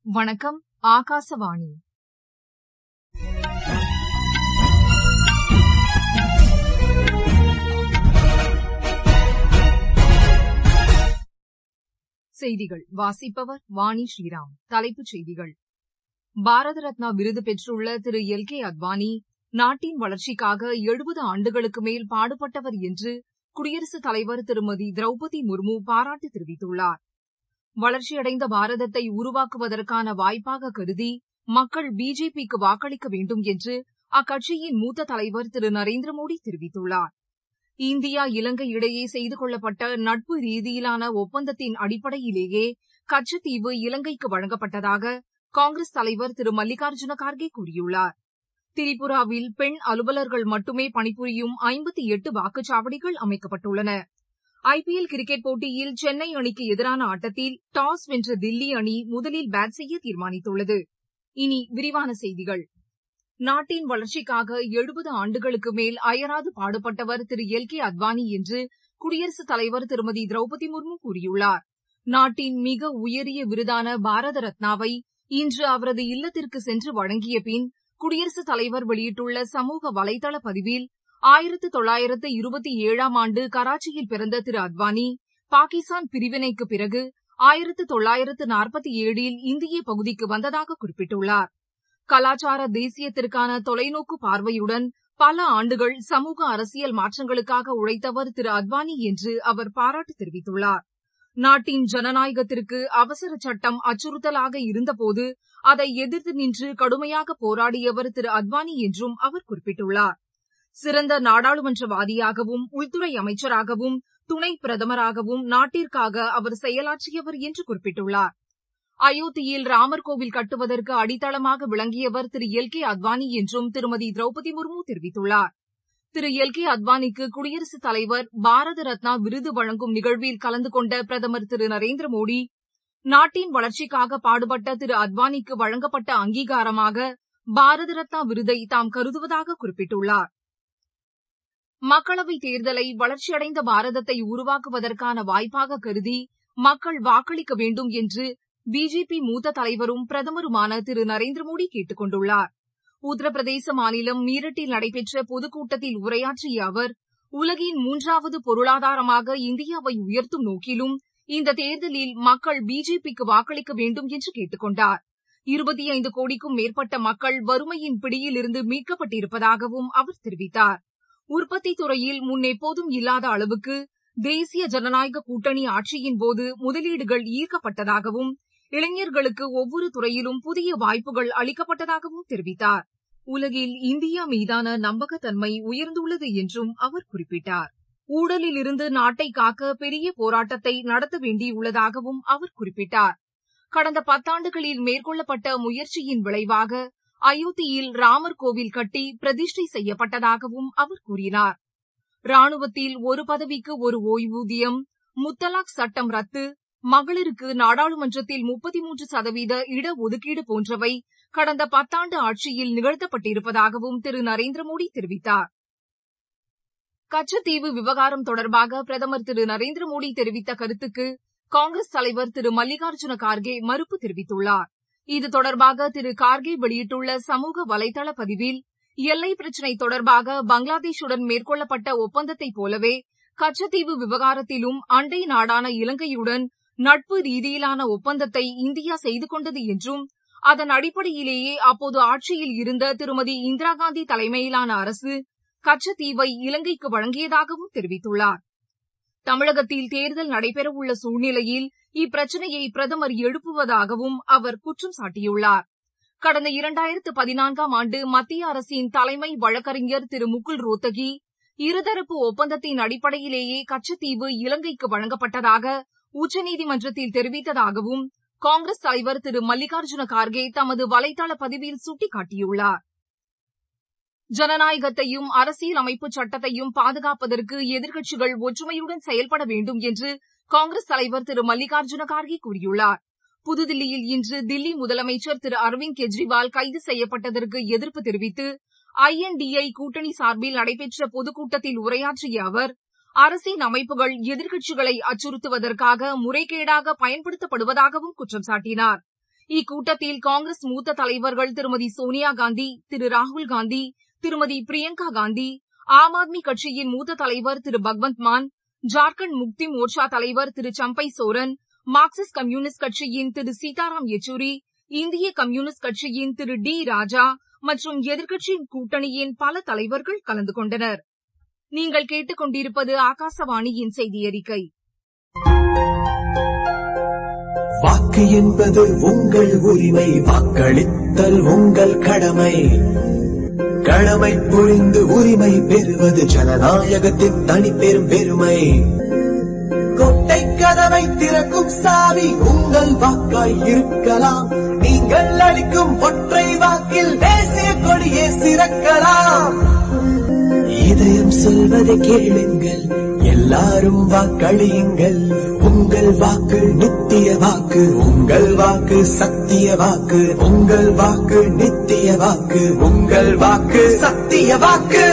வணக்கம் ஆகாசவாணி செய்திகள் வாசிப்பவர் வாணி ஸ்ரீராம் தலைப்புச் செய்திகள் பாரத ரத்னா விருது பெற்றுள்ள திரு எல் கே அத்வானி நாட்டின் வளர்ச்சிக்காக எழுபது ஆண்டுகளுக்கு மேல் பாடுபட்டவர் என்று குடியரசுத் தலைவர் திருமதி திரௌபதி முர்மு பாராட்டு தெரிவித்துள்ளார் வளர்ச்சியடைந்த பாரதத்தை உருவாக்குவதற்கான வாய்ப்பாக கருதி மக்கள் பிஜேபிக்கு வாக்களிக்க வேண்டும் என்று அக்கட்சியின் மூத்த தலைவர் திரு நரேந்திர மோடி தெரிவித்துள்ளார் இந்தியா இலங்கை இடையே செய்து கொள்ளப்பட்ட நட்பு ரீதியிலான ஒப்பந்தத்தின் அடிப்படையிலேயே கச்சத்தீவு இலங்கைக்கு வழங்கப்பட்டதாக காங்கிரஸ் தலைவர் திரு மல்லிகார்ஜுன கார்கே கூறியுள்ளார் திரிபுராவில் பெண் அலுவலர்கள் மட்டுமே பணிபுரியும் ஐம்பத்தி எட்டு வாக்குச்சாவடிகள் அமைக்கப்பட்டுள்ளன ஐ பி எல் கிரிக்கெட் போட்டியில் சென்னை அணிக்கு எதிரான ஆட்டத்தில் டாஸ் வென்ற தில்லி அணி முதலில் பேட் செய்ய தீர்மானித்துள்ளது இனி விரிவான செய்திகள் நாட்டின் வளர்ச்சிக்காக எழுபது ஆண்டுகளுக்கு மேல் அயராது பாடுபட்டவர் திரு எல் கே அத்வானி என்று குடியரசுத் தலைவர் திருமதி திரௌபதி முர்மு கூறியுள்ளார் நாட்டின் மிக உயரிய விருதான பாரத ரத்னாவை இன்று அவரது இல்லத்திற்கு சென்று வழங்கிய பின் குடியரசுத் தலைவர் வெளியிட்டுள்ள சமூக வலைதள பதிவில் ஆயிரத்து தொள்ளாயிரத்து இருபத்தி ஏழாம் ஆண்டு கராச்சியில் பிறந்த திரு அத்வானி பாகிஸ்தான் பிரிவினைக்கு பிறகு ஆயிரத்து தொள்ளாயிரத்து நாற்பத்தி ஏழில் இந்திய பகுதிக்கு வந்ததாக குறிப்பிட்டுள்ளார் கலாச்சார தேசியத்திற்கான தொலைநோக்கு பார்வையுடன் பல ஆண்டுகள் சமூக அரசியல் மாற்றங்களுக்காக உழைத்தவர் திரு அத்வானி என்று அவர் பாராட்டு தெரிவித்துள்ளார் நாட்டின் ஜனநாயகத்திற்கு அவசர சட்டம் அச்சுறுத்தலாக இருந்தபோது அதை எதிர்த்து நின்று கடுமையாக போராடியவர் திரு அத்வானி என்றும் அவர் குறிப்பிட்டுள்ளார் சிறந்த நாடாளுமன்றவாதியாகவும் உள்துறை அமைச்சராகவும் துணை பிரதமராகவும் நாட்டிற்காக அவர் செயலாற்றியவர் என்று குறிப்பிட்டுள்ளார் அயோத்தியில் ராமர் கோவில் கட்டுவதற்கு அடித்தளமாக விளங்கியவர் திரு எல் கே அத்வானி என்றும் திருமதி திரௌபதி முர்மு தெரிவித்துள்ளார் திரு எல் கே அத்வானிக்கு குடியரசுத் தலைவர் பாரத ரத்னா விருது வழங்கும் நிகழ்வில் கலந்து கொண்ட பிரதமர் திரு நரேந்திர மோடி நாட்டின் வளர்ச்சிக்காக பாடுபட்ட திரு அத்வானிக்கு வழங்கப்பட்ட அங்கீகாரமாக பாரத ரத்னா விருதை தாம் கருதுவதாக குறிப்பிட்டுள்ளார் மக்களவைத் தேர்தலை வளர்ச்சியடைந்த பாரதத்தை உருவாக்குவதற்கான வாய்ப்பாக கருதி மக்கள் வாக்களிக்க வேண்டும் என்று பிஜேபி மூத்த தலைவரும் பிரதமருமான திரு நரேந்திர மோடி கேட்டுக் கொண்டுள்ளார் உத்தரப்பிரதேச மாநிலம் மீரட்டில் நடைபெற்ற பொதுக்கூட்டத்தில் உரையாற்றிய அவர் உலகின் மூன்றாவது பொருளாதாரமாக இந்தியாவை உயர்த்தும் நோக்கிலும் இந்த தேர்தலில் மக்கள் பிஜேபிக்கு வாக்களிக்க வேண்டும் என்று கேட்டுக் கொண்டார் இருபத்தி ஐந்து கோடிக்கும் மேற்பட்ட மக்கள் வறுமையின் பிடியிலிருந்து மீட்கப்பட்டிருப்பதாகவும் அவர் தெரிவித்தார் உற்பத்தி துறையில் முன்னெப்போதும் இல்லாத அளவுக்கு தேசிய ஜனநாயக கூட்டணி ஆட்சியின்போது முதலீடுகள் ஈர்க்கப்பட்டதாகவும் இளைஞர்களுக்கு ஒவ்வொரு துறையிலும் புதிய வாய்ப்புகள் அளிக்கப்பட்டதாகவும் தெரிவித்தார் உலகில் இந்தியா மீதான நம்பகத்தன்மை உயர்ந்துள்ளது என்றும் அவர் குறிப்பிட்டார் ஊழலில் இருந்து நாட்டை காக்க பெரிய போராட்டத்தை நடத்த வேண்டியுள்ளதாகவும் அவர் குறிப்பிட்டார் கடந்த பத்தாண்டுகளில் மேற்கொள்ளப்பட்ட முயற்சியின் விளைவாக அயோத்தியில் ராமர் கோவில் கட்டி பிரதிஷ்டை செய்யப்பட்டதாகவும் அவர் கூறினார் ராணுவத்தில் ஒரு பதவிக்கு ஒரு ஓய்வூதியம் முத்தலாக் சட்டம் ரத்து மகளிருக்கு நாடாளுமன்றத்தில் முப்பத்தி மூன்று சதவீத இடஒதுக்கீடு போன்றவை கடந்த பத்தாண்டு ஆட்சியில் நிகழ்த்தப்பட்டிருப்பதாகவும் திரு நரேந்திர மோடி தெரிவித்தார் கச்சத்தீவு விவகாரம் தொடர்பாக பிரதமர் திரு நரேந்திர மோடி தெரிவித்த கருத்துக்கு காங்கிரஸ் தலைவர் திரு மல்லிகார்ஜுன கார்கே மறுப்பு தெரிவித்துள்ளார் இது தொடர்பாக திரு கார்கே வெளியிட்டுள்ள சமூக வலைதள பதிவில் எல்லை பிரச்சினை தொடர்பாக பங்களாதேஷுடன் மேற்கொள்ளப்பட்ட ஒப்பந்தத்தைப் போலவே கச்சத்தீவு விவகாரத்திலும் அண்டை நாடான இலங்கையுடன் நட்பு ரீதியிலான ஒப்பந்தத்தை இந்தியா செய்து கொண்டது என்றும் அதன் அடிப்படையிலேயே அப்போது ஆட்சியில் இருந்த திருமதி இந்திரா காந்தி தலைமையிலான அரசு கச்சத்தீவை இலங்கைக்கு வழங்கியதாகவும் தெரிவித்துள்ளார் தமிழகத்தில் தேர்தல் நடைபெறவுள்ள சூழ்நிலையில் இப்பிரச்சினையை பிரதமர் எழுப்புவதாகவும் அவர் குற்றம் சாட்டியுள்ளார் கடந்த இரண்டாயிரத்து பதினான்காம் ஆண்டு மத்திய அரசின் தலைமை வழக்கறிஞர் திரு முகுல் ரோத்தகி இருதரப்பு ஒப்பந்தத்தின் அடிப்படையிலேயே கச்சத்தீவு இலங்கைக்கு வழங்கப்பட்டதாக உச்சநீதிமன்றத்தில் தெரிவித்ததாகவும் காங்கிரஸ் தலைவர் திரு மல்லிகார்ஜுன கார்கே தமது வலைதள பதிவில் சுட்டிக்காட்டியுள்ளார் ஜனநாயகத்தையும் அரசியல் அமைப்பு சட்டத்தையும் பாதுகாப்பதற்கு எதிர்க்கட்சிகள் ஒற்றுமையுடன் செயல்பட வேண்டும் என்று காங்கிரஸ் தலைவர் திரு மல்லிகார்ஜுன கார்கே கூறியுள்ளார் புதுதில்லியில் இன்று தில்லி முதலமைச்சர் திரு அரவிந்த் கெஜ்ரிவால் கைது செய்யப்பட்டதற்கு எதிர்ப்பு தெரிவித்து ஐ என் டி ஏ கூட்டணி சார்பில் நடைபெற்ற பொதுக்கூட்டத்தில் உரையாற்றிய அவர் அரசின் அமைப்புகள் எதிர்க்கட்சிகளை அச்சுறுத்துவதற்காக முறைகேடாக பயன்படுத்தப்படுவதாகவும் குற்றம் சாட்டினார் இக்கூட்டத்தில் காங்கிரஸ் மூத்த தலைவர்கள் திருமதி சோனியா காந்தி திரு ராகுல் காந்தி திருமதி பிரியங்கா காந்தி ஆம் ஆத்மி கட்சியின் மூத்த தலைவர் திரு பக்வந்த் மான் ஜார்க்கண்ட் முக்தி மோர்ச்சா தலைவர் திரு சம்பை சோரன் மார்க்சிஸ்ட் கம்யூனிஸ்ட் கட்சியின் திரு சீதாராம் யெச்சூரி இந்திய கம்யூனிஸ்ட் கட்சியின் திரு டி ராஜா மற்றும் எதிர்க்கட்சி கூட்டணியின் பல தலைவர்கள் கலந்து கொண்டனர் நீங்கள் கேட்டுக்கொண்டிருப்பது ஆகாசவாணியின் செய்தி அறிக்கை வாக்கு என்பது உங்கள் உரிமை வாக்களித்தல் உங்கள் கடமை கடமை புரிந்து உரிமை பெறுவது ஜனநாயகத்தின் தனிப்பெரும் பெருமை கொட்டை கதவை திறக்கும் சாவி உங்கள் வாக்காய் இருக்கலாம் நீங்கள் அளிக்கும் ஒற்றை வாக்கில் தேசிய கொடியே சிறக்கலாம் இதயம் சொல்வதை கேளுங்கள் எல்லாரும் வாக்களியுங்கள் உங்கள் வாக்கு நித்திய வாக்கு உங்கள் வாக்கு சத்திய வாக்கு உங்கள் வாக்கு நித்திய வாக்கு உங்கள் வாக்கு சத்திய வாக்கு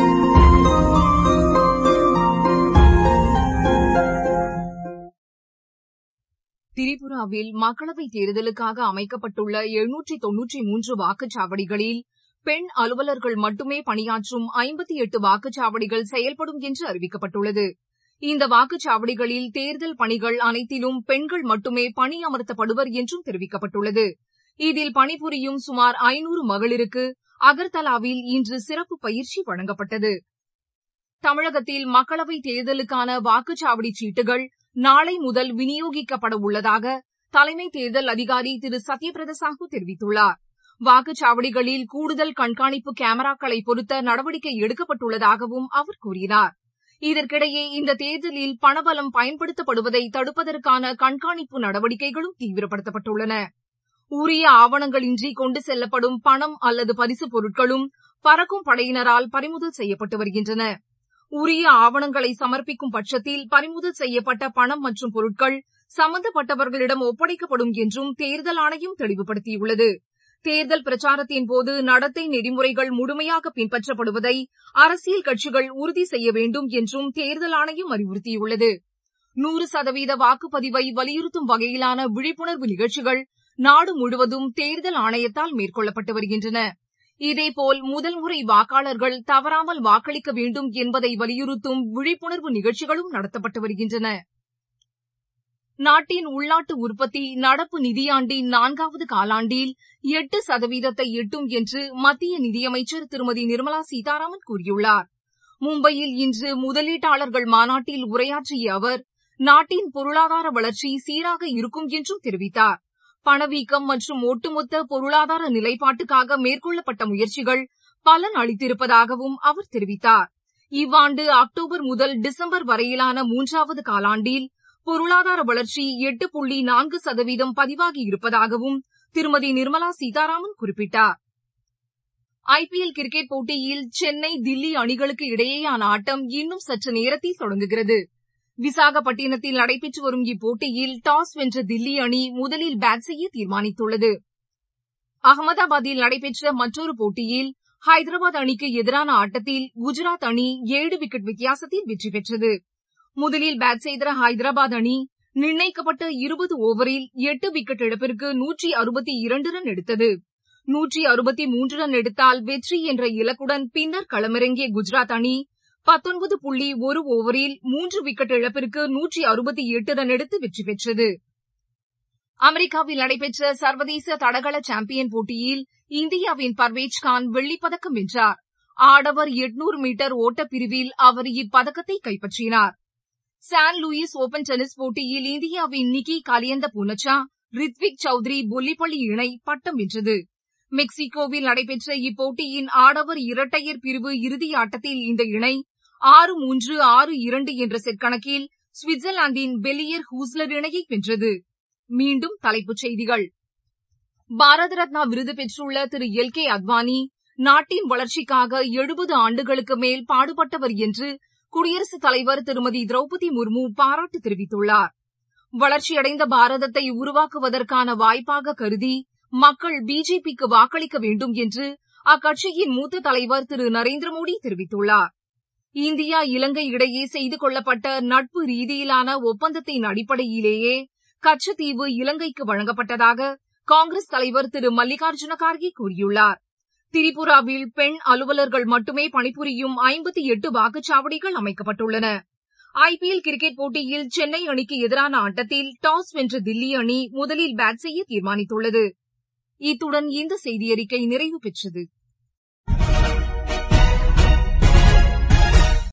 திரிபுராவில் மக்களவைத் தேர்தலுக்காக அமைக்கப்பட்டுள்ள எழுநூற்றி தொன்னூற்றி மூன்று வாக்குச்சாவடிகளில் பெண் அலுவலர்கள் மட்டுமே பணியாற்றும் ஐம்பத்தி எட்டு வாக்குச்சாவடிகள் செயல்படும் என்று அறிவிக்கப்பட்டுள்ளது இந்த வாக்குச்சாவடிகளில் தேர்தல் பணிகள் அனைத்திலும் பெண்கள் மட்டுமே பணியமர்த்தப்படுவர் என்றும் தெரிவிக்கப்பட்டுள்ளது இதில் பணிபுரியும் சுமார் ஐநூறு மகளிருக்கு அகர்தலாவில் இன்று சிறப்பு பயிற்சி வழங்கப்பட்டது தமிழகத்தில் மக்களவைத் தேர்தலுக்கான வாக்குச்சாவடி சீட்டுகள் நாளை முதல் விநியோகிக்கப்பட உள்ளதாக தலைமை தேர்தல் அதிகாரி திரு சத்யபிரத சாஹூ தெரிவித்துள்ளார் வாக்குச்சாவடிகளில் கூடுதல் கண்காணிப்பு கேமராக்களை பொருத்த நடவடிக்கை எடுக்கப்பட்டுள்ளதாகவும் அவர் கூறினார் இதற்கிடையே இந்த தேர்தலில் பணபலம் பயன்படுத்தப்படுவதை தடுப்பதற்கான கண்காணிப்பு நடவடிக்கைகளும் தீவிரப்படுத்தப்பட்டுள்ளன உரிய ஆவணங்களின்றி கொண்டு செல்லப்படும் பணம் அல்லது பரிசுப் பொருட்களும் பறக்கும் படையினரால் பறிமுதல் செய்யப்பட்டு வருகின்றன உரிய ஆவணங்களை சமர்ப்பிக்கும் பட்சத்தில் பறிமுதல் செய்யப்பட்ட பணம் மற்றும் பொருட்கள் சம்பந்தப்பட்டவர்களிடம் ஒப்படைக்கப்படும் என்றும் தேர்தல் ஆணையம் தெளிவுபடுத்தியுள்ளது தேர்தல் பிரச்சாரத்தின் போது நடத்தை நெறிமுறைகள் முழுமையாக பின்பற்றப்படுவதை அரசியல் கட்சிகள் உறுதி செய்ய வேண்டும் என்றும் தேர்தல் ஆணையம் அறிவுறுத்தியுள்ளது நூறு சதவீத வாக்குப்பதிவை வலியுறுத்தும் வகையிலான விழிப்புணர்வு நிகழ்ச்சிகள் நாடு முழுவதும் தேர்தல் ஆணையத்தால் மேற்கொள்ளப்பட்டு வருகின்றன இதேபோல் முதல் முறை வாக்காளர்கள் தவறாமல் வாக்களிக்க வேண்டும் என்பதை வலியுறுத்தும் விழிப்புணர்வு நிகழ்ச்சிகளும் நடத்தப்பட்டு வருகின்றன நாட்டின் உள்நாட்டு உற்பத்தி நடப்பு நிதியாண்டின் நான்காவது காலாண்டில் எட்டு சதவீதத்தை எட்டும் என்று மத்திய நிதியமைச்சர் திருமதி நிர்மலா சீதாராமன் கூறியுள்ளார் மும்பையில் இன்று முதலீட்டாளர்கள் மாநாட்டில் உரையாற்றிய அவர் நாட்டின் பொருளாதார வளர்ச்சி சீராக இருக்கும் என்றும் தெரிவித்தார் பணவீக்கம் மற்றும் ஒட்டுமொத்த பொருளாதார நிலைப்பாட்டுக்காக மேற்கொள்ளப்பட்ட முயற்சிகள் பலன் அளித்திருப்பதாகவும் அவர் தெரிவித்தார் இவ்வாண்டு அக்டோபர் முதல் டிசம்பர் வரையிலான மூன்றாவது காலாண்டில் பொருளாதார வளர்ச்சி எட்டு புள்ளி நான்கு சதவீதம் பதிவாகி இருப்பதாகவும் திருமதி நிர்மலா சீதாராமன் குறிப்பிட்டார் ஐபிஎல் கிரிக்கெட் போட்டியில் சென்னை தில்லி அணிகளுக்கு இடையேயான ஆட்டம் இன்னும் சற்று நேரத்தில் தொடங்குகிறது விசாகப்பட்டினத்தில் நடைபெற்று வரும் இப்போட்டியில் டாஸ் வென்ற தில்லி அணி முதலில் பேட் செய்ய தீர்மானித்துள்ளது அகமதாபாத்தில் நடைபெற்ற மற்றொரு போட்டியில் ஹைதராபாத் அணிக்கு எதிரான ஆட்டத்தில் குஜராத் அணி ஏழு விக்கெட் வித்தியாசத்தில் வெற்றி பெற்றது முதலில் பேட் செய்த ஹைதராபாத் அணி நிர்ணயிக்கப்பட்ட இருபது ஓவரில் எட்டு விக்கெட் இழப்பிற்கு நூற்றி அறுபத்தி இரண்டு ரன் எடுத்தது நூற்றி அறுபத்தி மூன்று ரன் எடுத்தால் வெற்றி என்ற இலக்குடன் பின்னர் களமிறங்கிய குஜராத் அணி பத்தொன்பது புள்ளி ஒரு ஓவரில் மூன்று விக்கெட் இழப்பிற்கு நூற்றி அறுபத்தி எட்டு ரன் எடுத்து வெற்றி பெற்றது அமெரிக்காவில் நடைபெற்ற சர்வதேச தடகள சாம்பியன் போட்டியில் இந்தியாவின் பர்வேஜ் கான் வெள்ளிப்பதக்கம் வென்றார் ஆடவர் எட்நூறு மீட்டர் ஓட்டப்பிரிவில் அவர் இப்பதக்கத்தை கைப்பற்றினார் சான் லூயிஸ் ஓபன் டென்னிஸ் போட்டியில் இந்தியாவின் நிக்கி காலியந்த பூனச்சா ரித்விக் சௌத்ரி பொல்லிப்பள்ளி இணை பட்டம் வென்றது மெக்சிகோவில் நடைபெற்ற இப்போட்டியின் ஆடவர் இரட்டையர் பிரிவு இறுதி ஆட்டத்தில் இந்த இணை ஆறு மூன்று ஆறு இரண்டு என்ற செட் கணக்கில் சுவிட்சர்லாந்தின் பெலியர் ஹூஸ்லர் இணையை வென்றது மீண்டும் தலைப்புச் செய்திகள் பாரத ரத்னா விருது பெற்றுள்ள திரு எல் கே அத்வானி நாட்டின் வளர்ச்சிக்காக எழுபது ஆண்டுகளுக்கு மேல் பாடுபட்டவர் என்று குடியரசுத் தலைவர் திருமதி திரௌபதி முர்மு பாராட்டு தெரிவித்துள்ளார் வளர்ச்சியடைந்த பாரதத்தை உருவாக்குவதற்கான வாய்ப்பாக கருதி மக்கள் பிஜேபிக்கு வாக்களிக்க வேண்டும் என்று அக்கட்சியின் மூத்த தலைவர் திரு நரேந்திர மோடி தெரிவித்துள்ளார் இந்தியா இலங்கை இடையே செய்து கொள்ளப்பட்ட நட்பு ரீதியிலான ஒப்பந்தத்தின் அடிப்படையிலேயே கச்சத்தீவு இலங்கைக்கு வழங்கப்பட்டதாக காங்கிரஸ் தலைவர் திரு மல்லிகார்ஜுன கார்கே கூறியுள்ளார் திரிபுராவில் பெண் அலுவலர்கள் மட்டுமே பணிபுரியும் ஐம்பத்தி எட்டு வாக்குச்சாவடிகள் அமைக்கப்பட்டுள்ளன ஐபிஎல் கிரிக்கெட் போட்டியில் சென்னை அணிக்கு எதிரான ஆட்டத்தில் டாஸ் வென்ற தில்லி அணி முதலில் பேட் செய்ய தீர்மானித்துள்ளது இத்துடன் இந்த செய்தியறிக்கை நிறைவு பெற்றது